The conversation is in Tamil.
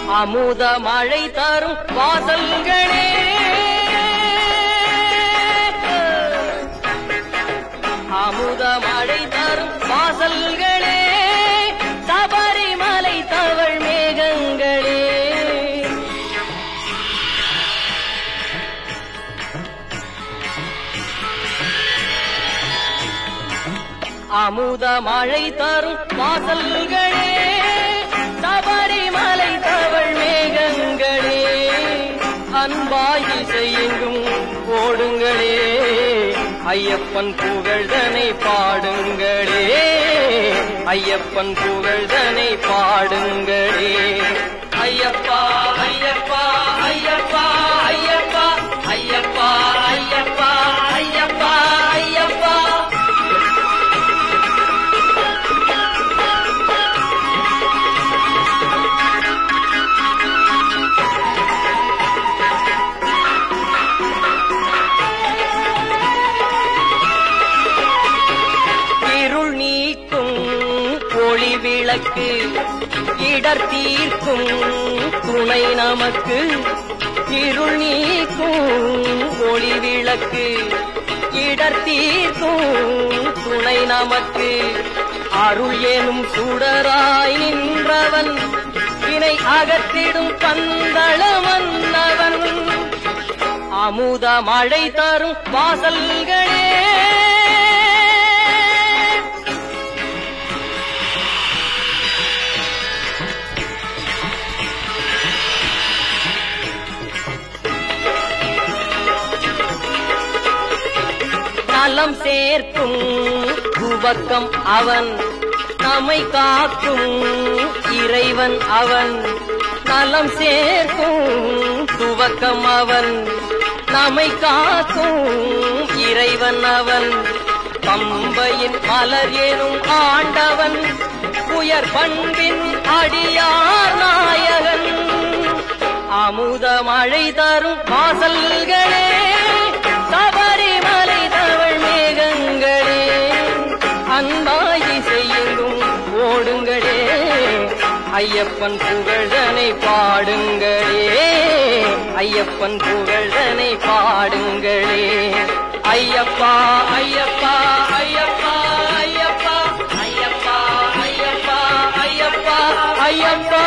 அமுத மழை தரும் வாசல்களே அமுத மழை தரும் வாசல்களே சபரிமலை தவழ் மேகங்களே அமுத மழை தரும் வாசல்களே சபரிமலை தவழ் மேகங்களே அன்பாய் இசையெங்கும் ஓடுங்களே ஐயப்பன் புகழ்தனை பாடுங்களே ஐயப்பன் புகழ்தனை பாடுங்களே ஐயப்பா ஐயப்பா ஐயப்பா ஐயப்பா ஐயப்பா ஐயப்பா ஐயப்பா ஐயப்பா இருள் நீக்கும் ஒளி விளக்கு இடர் தீர்க்கும் துணை நமக்கு இருள் நீக்கும் ஒளி விளக்கு இடர் தீர்க்கும் துணை நமக்கு அருள் எனும் சுடராய் நின்றவன் வினை அகற்றிடும் பந்தள மன்னவன் அமுத மழை தரும் வாசல்களே நலம் சேர்க்கும் துவக்கம் அவன் நம்மை காக்கும் இறைவன் அவன் நலம் சேர்க்கும் துவக்கம் அவன் நம்மை காக்கும் இறைவன் அவன் பம்பையின் மலர் எனும் ஆண்டவன் உயர் பண்பின் அடியார் நாயகன் அமுத மழை தரும் வாசல்களே சபரிமலை தவழ் மேகங்களே அன்பாய் செய்யுங்கும் ஓடுங்களே ஐயப்பன் புகழ்தனை பாடுங்களே ஐயப்பன் புகழ்தனை பாடுங்களே ஐயப்பா ஐயப்பா ஐயப்பா ஐயப்பா ஐயப்பா ஐயப்பா ஐயப்பா ஐயப்பா